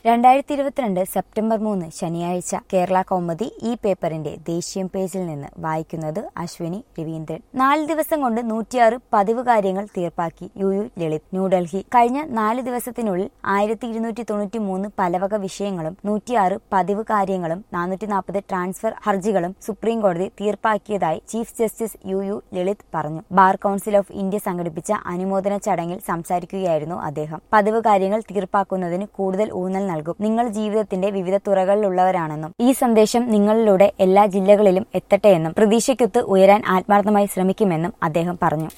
രണ്ടായിരത്തി ഇരുപത്തിരണ്ട് സെപ്റ്റംബർ മൂന്ന് ശനിയാഴ്ച കേരള കൗമുദി ഈ പേപ്പറിന്റെ ദേശീയ പേജിൽ നിന്ന് വായിക്കുന്നത് അശ്വിനി രവീന്ദ്രൻ നാല് ദിവസം കൊണ്ട് നൂറ്റിയാറ് പതിവ് കാര്യങ്ങൾ തീർപ്പാക്കി യു യു ലളിത് ന്യൂഡൽഹി കഴിഞ്ഞ നാല് ദിവസത്തിനുള്ളിൽ ആയിരത്തി ഇരുന്നൂറ്റി തൊണ്ണൂറ്റി മൂന്ന് പലവക വിഷയങ്ങളും നൂറ്റിയാറ് പതിവ് കാര്യങ്ങളും നാനൂറ്റി നാൽപ്പത് ട്രാൻസ്ഫർ ഹർജികളും സുപ്രീം കോടതി തീർപ്പാക്കിയതായി chief justice U U Lalit പറഞ്ഞു ബാർ കൌൺസിൽ ഓഫ് ഇന്ത്യ സംഘടിപ്പിച്ച അനുമോദന ചടങ്ങിൽ സംസാരിക്കുകയായിരുന്നു അദ്ദേഹം പതിവ് കാര്യങ്ങൾ തീർപ്പാക്കുന്നതിന് കൂടുതൽ ഊന്നൽ നൽകും നിങ്ങൾ ജീവിതത്തിന്റെ വിവിധ തുറകളിലുള്ളവരാണെന്നും ഈ സന്ദേശം നിങ്ങളിലൂടെ എല്ലാ ജില്ലകളിലും എത്തട്ടെയെന്നും പ്രതീക്ഷയ്ക്കൊത്ത് ഉയരാൻ ആത്മാർത്ഥമായി ശ്രമിക്കുമെന്നും അദ്ദേഹം പറഞ്ഞു